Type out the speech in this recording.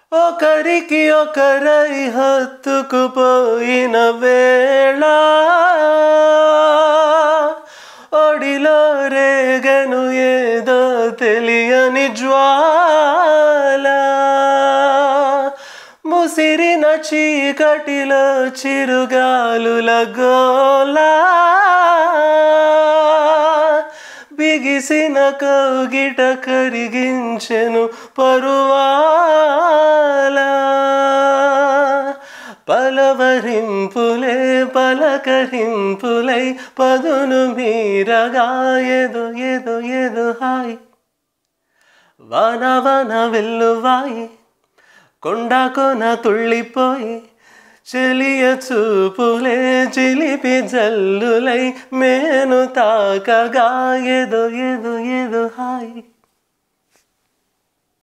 ఒకరికి ఒకరై హత్తుకుపోయిన వేళ ఒడిలో రేగను ఏదో తెలియని జ్వాల ముసిరిన చీకటిలో చిరుగాలుల గోలా బిగిసిన కౌగిట కరిగించెను పరువాల పలవరింపులే పలకరింపులై పదును మీరగా ఏదో ఏదో ఏదో హాయ్ వాన వాన వెల్లువాయి కొండ కొన తుళ్ళిపోయి చెలియ చూపులే చిలిపి జల్లులై మేను తాకగా ఏదో ఏదో ఏదో హాయ్